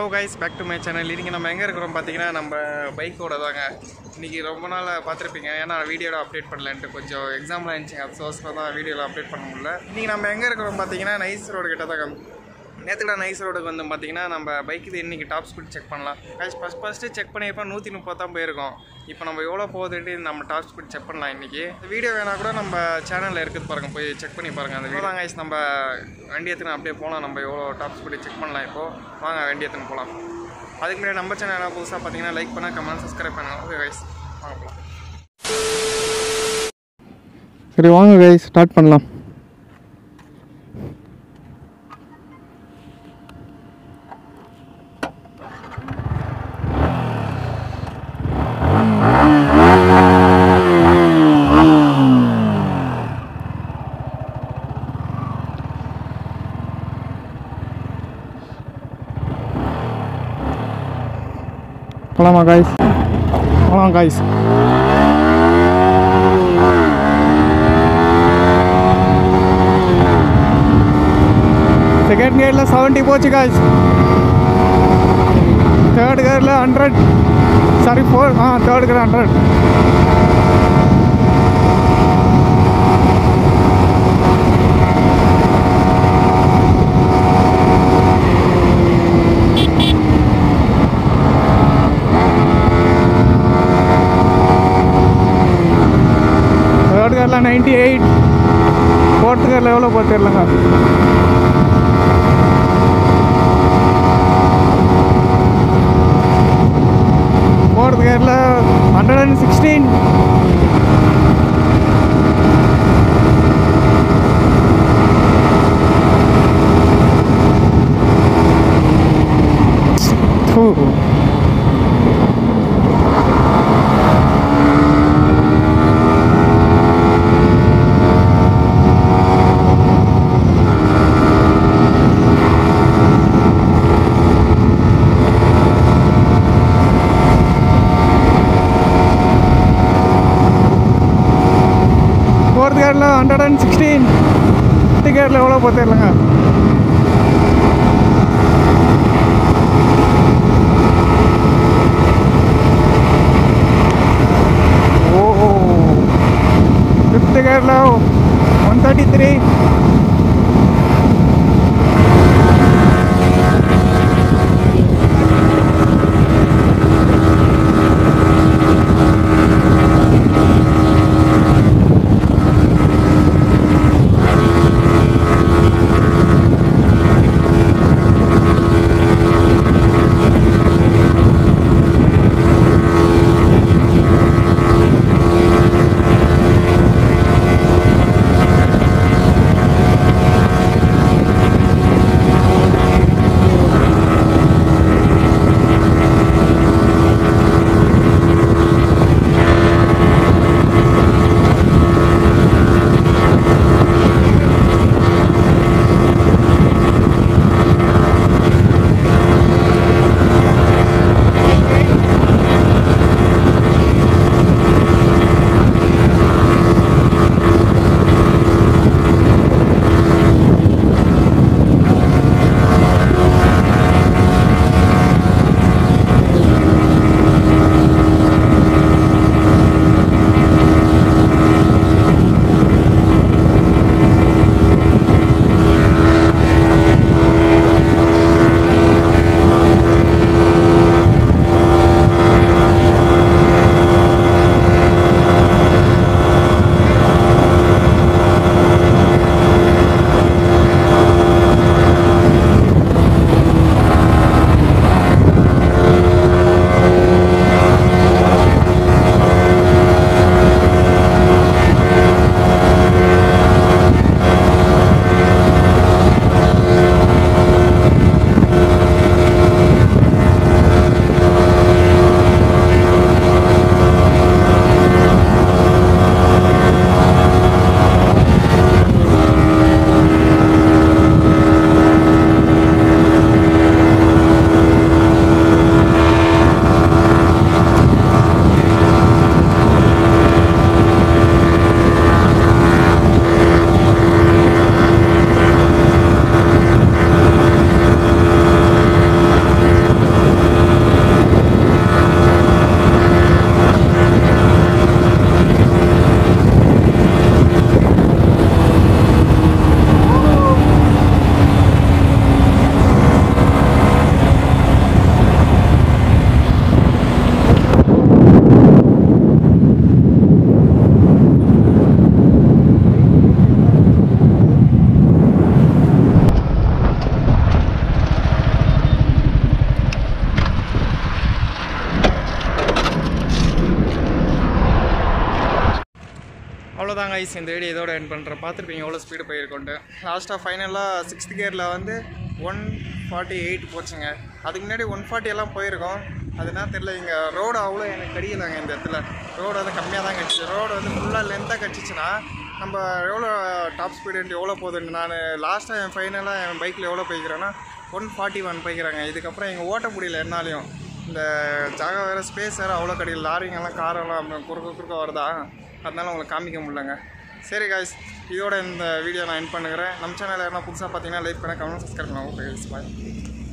guys back to my channel இன்றைக்கி நம்ம எங்கே இருக்கிறோம் பார்த்தீங்கன்னா நம்ம பைக்கோட தாங்க இன்றைக்கி ரொம்ப நாள் பார்த்துருப்பீங்க ஏன்னா வீடியோவில் அப்டேட் பண்ணலன்ட்டு கொஞ்சம் எக்ஸாம்லாம் இருந்துச்சு அது சோர்ஸில் தான் வீடியோவில் அப்டேட் பண்ண முடியல இன்றைக்கி நம்ம எங்கே இருக்கிறோம் பார்த்தீங்கன்னா நைஸ் ரோடு கிட்ட தான் நேற்றுல நைஸ் ரோடுக்கு வந்து பார்த்தீங்கன்னா நம்ம பைக் இது இன்றைக்கி டாப் ஸ்பீட் செக் பண்ணலாம் கைஸ் ஃபஸ்ட் ஃபஸ்ட்டு செக் பண்ணியப்போ நூற்றி முப்பது தான் போயிருக்கோம் இப்போ நம்ம எவ்வளோ போகுதுன்ட்டு நம்ம டாப் ஸ்பீட் செக் பண்ணலாம் இன்றைக்கி வீடியோ வேணா கூட நம்ம சேனலில் இருக்குது பாருங்கள் போய் செக் பண்ணி பாருங்கள் அந்த வீடியோ கைஸ் நம்ம வண்டி எடுத்துன்னு அப்படியே போகலாம் நம்ம எவ்வளோ டாப் ஸ்பீடு செக் பண்ணலாம் இப்போது வாங்க வண்டி எடுத்துன்னு போகலாம் அதுக்கு முன்னாடி நம்ம சேனல் புதுசாக பார்த்தீங்கன்னா லைக் பண்ண கமெண்ட் சப்ஸ்கிரைப் பண்ணுங்க ஓகே கைஸ் வாங்க போகலாம் சரி வாங்க கைஸ் ஸ்டார்ட் பண்ணலாம் போலாமா காய்ஸ் போலாம் காய்ஸ் செகண்ட் கியரில் செவன்ட்டி போச்சு காய்ஸ் தேர்ட் கியரில் hundred sorry four ah third gear hundred third கியரில் நைன்ட்டி எயிட் ஃபோர்த் கியரில் எவ்வளோ போட்டு தெரியலங்க ஃபோர்த் கியரில் ஹண்ட்ரட் அண்ட் சிக்ஸ்டீன் ஃபோர்த் கியரில் ஹண்ட்ரட் அண்ட் சிக்ஸ்டீன் ஃபிஃப்த் கியரில் எவ்வளோ போட்டு இல்லைங்க ஓ ஃபிஃப்த் கியரில் ஒன் தேர்ட்டி த்ரீ அவ்வளோதாங்க ஐஸ் இந்த வீடியோ இதோட என் பண்ணுறேன் பார்த்துருப்பீங்க எவ்வளோ ஸ்பீடு போயிருக்கோன்ட்டு லாஸ்ட்டாக ஃபைனலாக சிக்ஸ்த் கியரில் வந்து ஒன் ஃபார்ட்டி எயிட் போச்சுங்க அதுக்கு முன்னாடி ஒன் ஃபார்ட்டி எல்லாம் போயிருக்கோம் அதுனா தெரியல இங்கே ரோடு அவ்வளோ எனக்கு கடிக்கலாங்க இந்த இடத்துல ரோடு வந்து கம்மியாக தான் கிடச்சிச்சு ரோடு வந்து ஃபுல்லாக லென்த்தாக கிடச்சிச்சின்னா நம்ம எவ்வளோ டாப் ஸ்பீடு எவ்வளோ போகுதுன்னு நான் லாஸ்ட்டாக என் ஃபைனலாக என் பைக்கில் எவ்வளோ போய்க்கிறேன்னா ஒன் ஃபார்ட்டி ஒன் போய்க்கிறாங்க இதுக்கப்புறம் எங்கள் ஓட்ட முடியல என்னாலையும் இந்த ஜாகா வேறு ஸ்பேஸ் வேறு அவ்வளோ கிடையாது லாரிங்கெல்லாம் காரெல்லாம் குறுக்க குறுக்க வருதா அதனால உங்களுக்கு காமிக்க முடியலங்க சரி காய்ஸ் இதோட இந்த வீடியோ நான் என் பண்ணுறேன் நம்ம சேனல் யாரா புதுசாக பார்த்தீங்கன்னா லைக் பண்ண கமெண்ட் சப்ஸ்கிரைப் பண்ணுவோம் பாய்